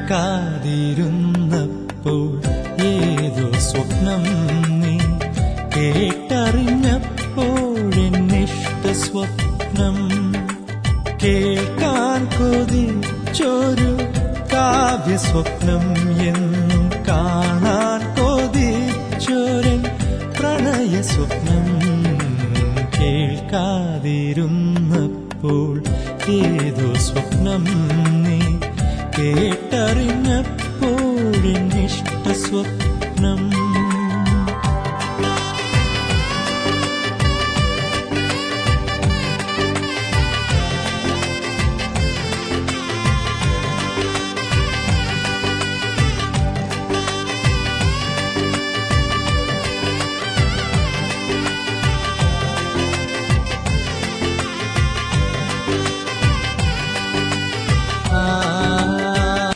കേൾക്കാതിരുന്നപ്പോൾ ഏതോ സ്വപ്നം നീ കേട്ടറിഞ്ഞപ്പോഴെന്നിഷ്ട സ്വപ്നം കേൾക്കാൻ കൊതിച്ചൊരു കാവ്യസ്വപ്നം എന്നും കാണാൻ കൊതിച്ചൊരൻ പ്രണയ സ്വപ്നം കേൾക്കാതിരുന്നപ്പോൾ ഏതോ സ്വപ്നം നീ കേട്ടറിഞ്ഞപ്പോഴെന്നിഷ്ട സ്വപ്നം